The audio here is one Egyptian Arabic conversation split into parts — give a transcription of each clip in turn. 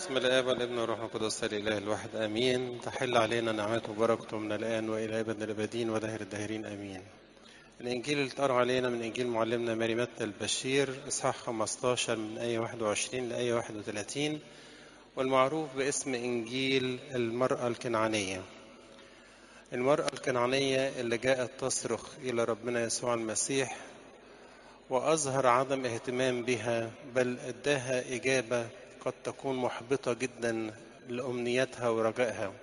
بسم الآب والابن والروح القدس الإله الواحد آمين تحل علينا نعمته وبركته من الآن وإلى أبد الأبدين ودهر الداهرين آمين الإنجيل اللي اتقرأ علينا من إنجيل معلمنا ماري متى البشير إصحاح 15 من آية 21 لآية 31 والمعروف باسم إنجيل المرأة الكنعانية المرأة الكنعانية اللي جاءت تصرخ إلى ربنا يسوع المسيح وأظهر عدم اهتمام بها بل اداها إجابة قد تكون محبطة جدا لأمنيتها ورجائها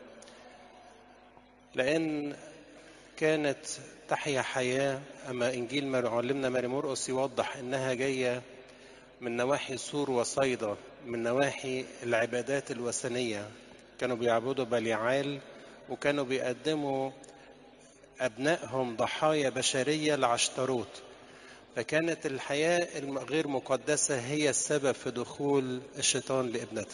لأن كانت تحيا حياة أما إنجيل معلمنا ماري مرقس يوضح إنها جاية من نواحي سور وصيدا من نواحي العبادات الوثنية كانوا بيعبدوا بليعال وكانوا بيقدموا أبنائهم ضحايا بشرية لعشتروت فكانت الحياة الغير مقدسة هي السبب في دخول الشيطان لابنتها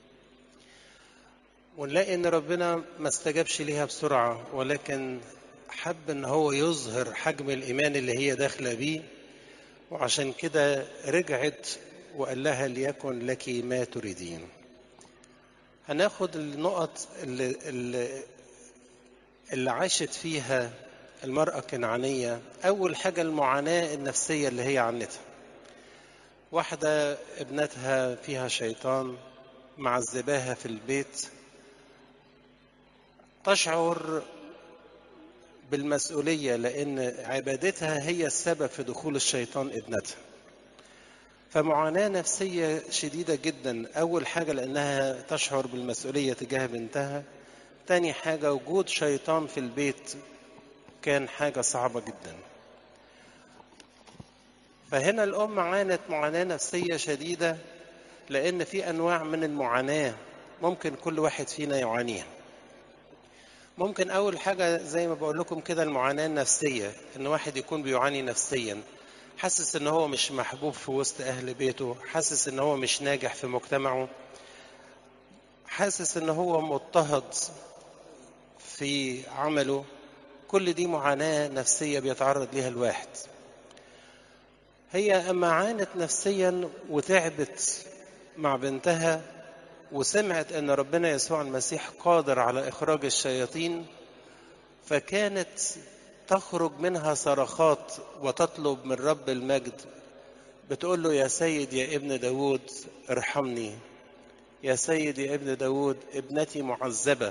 ونلاقي ان ربنا ما استجابش ليها بسرعة ولكن حب ان هو يظهر حجم الايمان اللي هي داخلة بيه وعشان كده رجعت وقال لها ليكن لك ما تريدين هناخد النقط اللي, اللي, اللي عاشت فيها المرأة الكنعانية أول حاجة المعاناة النفسية اللي هي عنتها واحدة ابنتها فيها شيطان معذباها في البيت تشعر بالمسؤولية لأن عبادتها هي السبب في دخول الشيطان ابنتها فمعاناة نفسية شديدة جدا أول حاجة لأنها تشعر بالمسؤولية تجاه بنتها تاني حاجة وجود شيطان في البيت كان حاجة صعبة جدا فهنا الأم عانت معاناة نفسية شديدة لأن في أنواع من المعاناة ممكن كل واحد فينا يعانيها ممكن أول حاجة زي ما بقول لكم كده المعاناة النفسية إن واحد يكون بيعاني نفسيا حاسس إن هو مش محبوب في وسط أهل بيته حاسس إن هو مش ناجح في مجتمعه حاسس إن هو مضطهد في عمله كل دي معاناة نفسية بيتعرض ليها الواحد هي أما عانت نفسيا وتعبت مع بنتها وسمعت أن ربنا يسوع المسيح قادر على إخراج الشياطين فكانت تخرج منها صرخات وتطلب من رب المجد بتقول له يا سيد يا ابن داود ارحمني يا سيد يا ابن داود ابنتي معذبة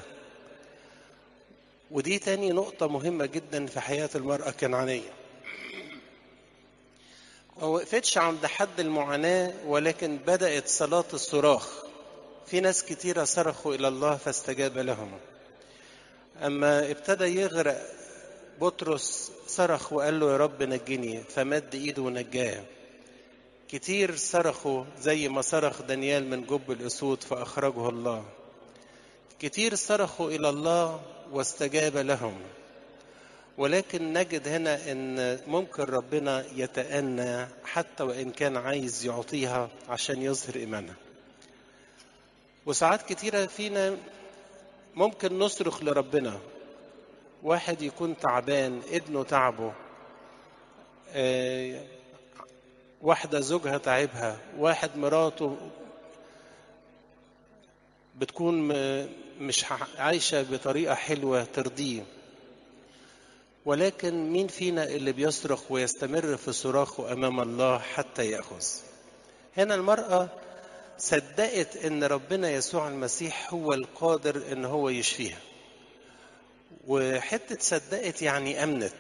ودي تاني نقطة مهمة جدا في حياة المرأة الكنعانية ما وقفتش عند حد المعاناة ولكن بدأت صلاة الصراخ في ناس كتيرة صرخوا إلى الله فاستجاب لهم أما ابتدى يغرق بطرس صرخ وقال له يا رب نجني فمد إيده ونجاه كتير صرخوا زي ما صرخ دانيال من جب الأسود فأخرجه الله كتير صرخوا إلى الله واستجاب لهم ولكن نجد هنا ان ممكن ربنا يتأنى حتى وان كان عايز يعطيها عشان يظهر ايمانها وساعات كتيرة فينا ممكن نصرخ لربنا واحد يكون تعبان ابنه تعبه آه واحدة زوجها تعبها واحد مراته بتكون مش عايشة بطريقة حلوة ترضيه ولكن مين فينا اللي بيصرخ ويستمر في صراخه أمام الله حتى يأخذ هنا المرأة صدقت ان ربنا يسوع المسيح هو القادر ان هو يشفيها وحتة صدقت يعني أمنت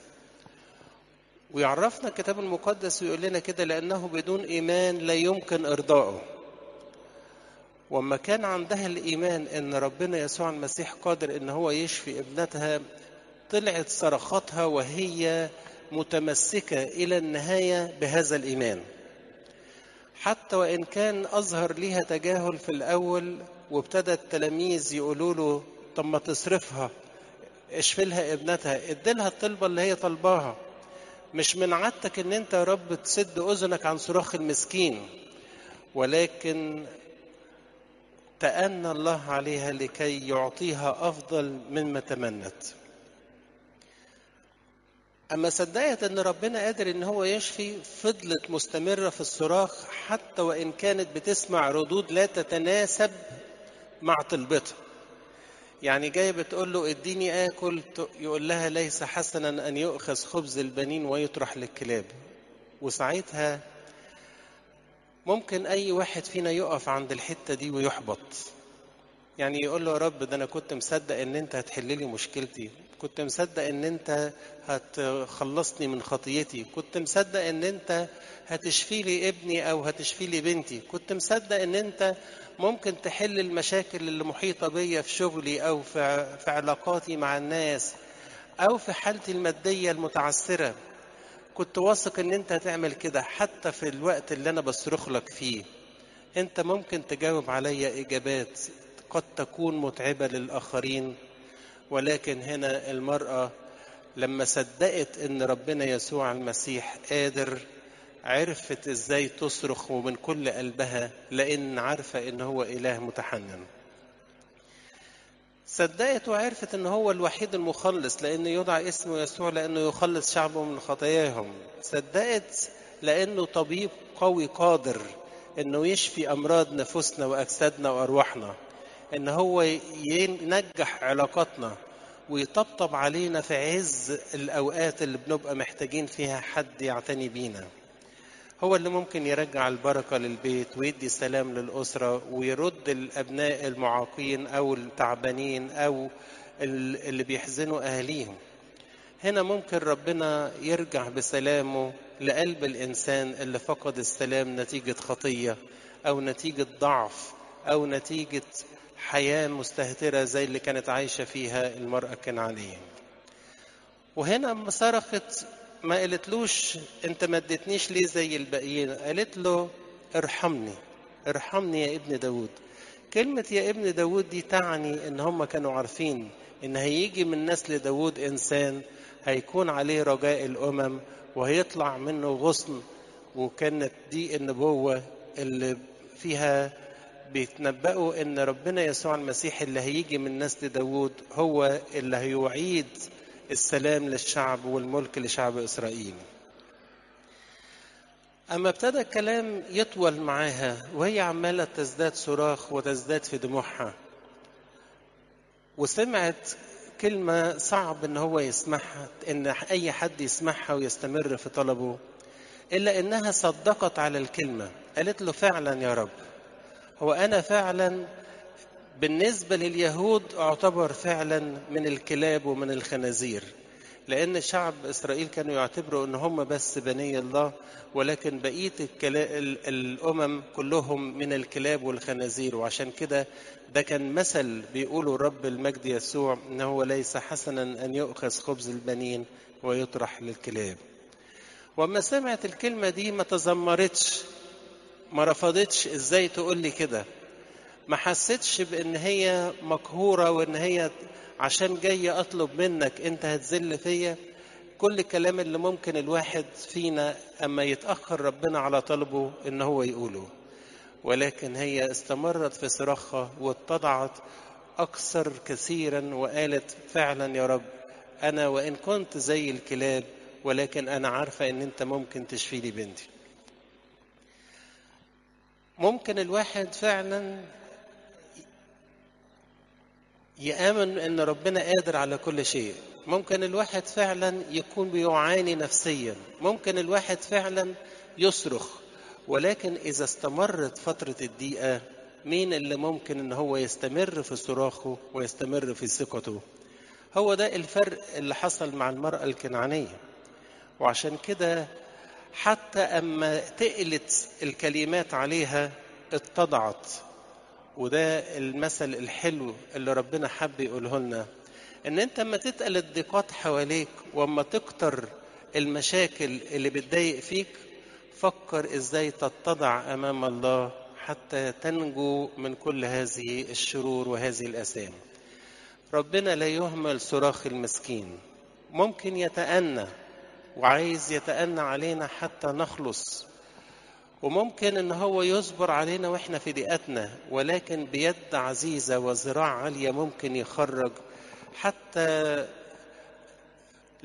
ويعرفنا الكتاب المقدس ويقول لنا كده لأنه بدون إيمان لا يمكن إرضائه وما كان عندها الإيمان إن ربنا يسوع المسيح قادر إن هو يشفي ابنتها طلعت صرخاتها وهي متمسكة إلى النهاية بهذا الإيمان حتى وإن كان أظهر ليها تجاهل في الأول وابتدى التلاميذ يقولوا له طب ما تصرفها اشفي لها ابنتها اديلها الطلبة اللي هي طلباها مش من عادتك ان انت يا رب تسد اذنك عن صراخ المسكين ولكن تأنى الله عليها لكي يعطيها أفضل مما تمنت اما صدقت ان ربنا قادر ان هو يشفي فضلت مستمره في الصراخ حتى وان كانت بتسمع ردود لا تتناسب مع طلبتها يعني جايه بتقول له اديني اكل يقول لها ليس حسنا ان يؤخذ خبز البنين ويطرح للكلاب وساعتها ممكن اي واحد فينا يقف عند الحته دي ويحبط يعني يقول له يا رب ده انا كنت مصدق ان انت هتحل لي مشكلتي كنت مصدق ان انت هتخلصني من خطيتي كنت مصدق ان انت هتشفي لي ابني او هتشفي لي بنتي كنت مصدق ان انت ممكن تحل المشاكل اللي محيطة بيا في شغلي او في, في علاقاتي مع الناس او في حالتي المادية المتعثرة كنت واثق ان انت هتعمل كده حتى في الوقت اللي انا بصرخ لك فيه انت ممكن تجاوب عليا اجابات قد تكون متعبة للآخرين ولكن هنا المرأة لما صدقت ان ربنا يسوع المسيح قادر عرفت ازاي تصرخ ومن كل قلبها لان عارفة ان هو اله متحنن صدقت وعرفت ان هو الوحيد المخلص لانه يدعى اسمه يسوع لانه يخلص شعبه من خطاياهم صدقت لانه طبيب قوي قادر انه يشفي امراض نفوسنا واجسادنا وارواحنا ان هو ينجح علاقاتنا ويطبطب علينا في عز الاوقات اللي بنبقى محتاجين فيها حد يعتني بينا هو اللي ممكن يرجع البركة للبيت ويدي سلام للأسرة ويرد الأبناء المعاقين أو التعبانين أو اللي بيحزنوا أهليهم هنا ممكن ربنا يرجع بسلامه لقلب الإنسان اللي فقد السلام نتيجة خطية أو نتيجة ضعف أو نتيجة حياة مستهترة زي اللي كانت عايشة فيها المرأة الكنعانية وهنا اما صرخت ما قالتلوش انت ما اديتنيش ليه زي الباقيين قالت له ارحمني ارحمني يا ابن داود كلمة يا ابن داود دي تعني ان هم كانوا عارفين ان هيجي من نسل داود انسان هيكون عليه رجاء الامم وهيطلع منه غصن وكانت دي النبوة اللي فيها بيتنبأوا ان ربنا يسوع المسيح اللي هيجي من نسل داود هو اللي هيعيد السلام للشعب والملك لشعب اسرائيل اما ابتدى الكلام يطول معاها وهي عماله تزداد صراخ وتزداد في دموعها وسمعت كلمة صعب ان هو يسمعها ان اي حد يسمعها ويستمر في طلبه الا انها صدقت على الكلمة قالت له فعلا يا رب هو انا فعلا بالنسبة لليهود اعتبر فعلا من الكلاب ومن الخنازير لأن شعب إسرائيل كانوا يعتبروا أن هم بس بني الله ولكن بقية الأمم كلهم من الكلاب والخنازير وعشان كده ده كان مثل بيقوله الرب المجد يسوع أنه ليس حسنا أن يؤخذ خبز البنين ويطرح للكلاب وما سمعت الكلمة دي ما تذمرتش ما رفضتش ازاي تقول لي كده ما حستش بان هي مقهورة وان هي عشان جاية اطلب منك انت هتذل فيا كل الكلام اللي ممكن الواحد فينا اما يتأخر ربنا على طلبه ان هو يقوله ولكن هي استمرت في صراخها واتضعت اكثر كثيرا وقالت فعلا يا رب انا وان كنت زي الكلاب ولكن انا عارفة ان انت ممكن تشفي لي بنتي ممكن الواحد فعلا يآمن ان ربنا قادر على كل شيء ممكن الواحد فعلا يكون بيعاني نفسيا ممكن الواحد فعلا يصرخ ولكن اذا استمرت فترة الضيقة مين اللي ممكن ان هو يستمر في صراخه ويستمر في ثقته هو ده الفرق اللي حصل مع المرأة الكنعانية وعشان كده حتى أما تقلت الكلمات عليها اتضعت وده المثل الحلو اللي ربنا حب يقوله لنا ان انت اما تتقل الضيقات حواليك واما تكتر المشاكل اللي بتضايق فيك فكر ازاي تتضع امام الله حتى تنجو من كل هذه الشرور وهذه الاثام ربنا لا يهمل صراخ المسكين ممكن يتأنى وعايز يتأنى علينا حتى نخلص وممكن ان هو يصبر علينا واحنا في ضيقتنا ولكن بيد عزيزة وذراع عالية ممكن يخرج حتى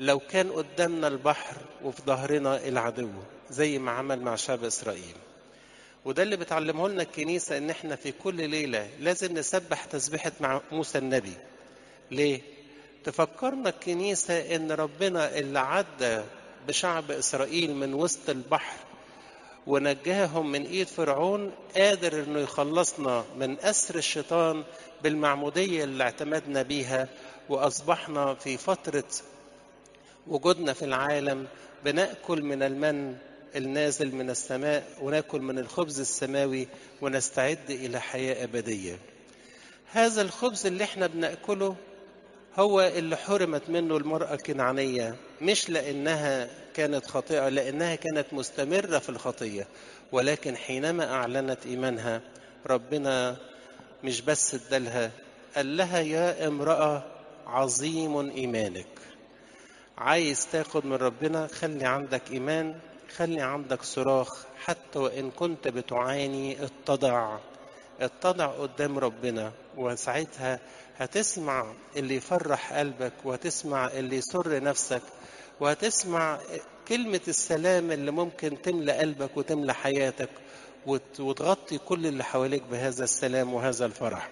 لو كان قدامنا البحر وفي ظهرنا العدو زي ما عمل مع شعب إسرائيل وده اللي بتعلمه لنا الكنيسة إن إحنا في كل ليلة لازم نسبح تسبيحة مع موسى النبي ليه؟ تفكرنا الكنيسة إن ربنا اللي عدى بشعب إسرائيل من وسط البحر ونجاهم من ايد فرعون قادر انه يخلصنا من اسر الشيطان بالمعموديه اللي اعتمدنا بيها واصبحنا في فتره وجودنا في العالم بناكل من المن النازل من السماء وناكل من الخبز السماوي ونستعد الى حياه ابديه هذا الخبز اللي احنا بناكله هو اللي حرمت منه المرأة الكنعانية مش لأنها كانت خاطئة لأنها كانت مستمرة في الخطية ولكن حينما أعلنت إيمانها ربنا مش بس ادالها قال لها يا امرأة عظيم إيمانك عايز تاخد من ربنا خلي عندك إيمان خلي عندك صراخ حتى وإن كنت بتعاني اتضع اتضع قدام ربنا وساعتها هتسمع اللي يفرح قلبك وهتسمع اللي يسر نفسك وهتسمع كلمة السلام اللي ممكن تملى قلبك وتملى حياتك وتغطي كل اللي حواليك بهذا السلام وهذا الفرح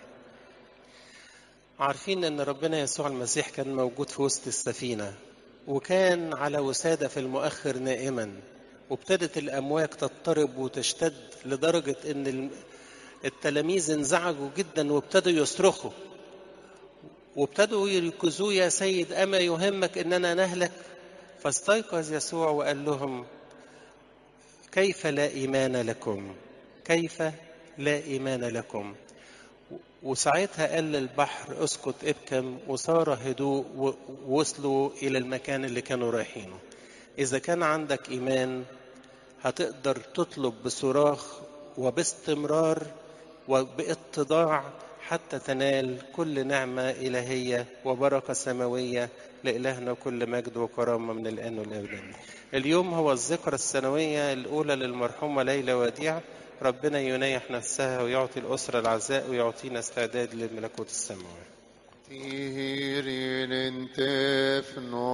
عارفين ان ربنا يسوع المسيح كان موجود في وسط السفينة وكان على وسادة في المؤخر نائما وابتدت الأمواج تضطرب وتشتد لدرجة ان التلاميذ انزعجوا جدا وابتدوا يصرخوا وابتدوا يركزوه يا سيد أما يهمك أننا نهلك فاستيقظ يسوع وقال لهم كيف لا إيمان لكم كيف لا إيمان لكم وساعتها قال للبحر اسكت ابكم وصار هدوء ووصلوا إلى المكان اللي كانوا رايحينه إذا كان عندك إيمان هتقدر تطلب بصراخ وباستمرار وباتضاع حتى تنال كل نعمة إلهية وبركة سماوية لإلهنا كل مجد وكرامة من الآن والأبد اليوم هو الذكرى السنوية الأولى للمرحومة ليلى وديع ربنا ينيح نفسها ويعطي الأسرة العزاء ويعطينا استعداد للملكوت السماوي Tirin tefno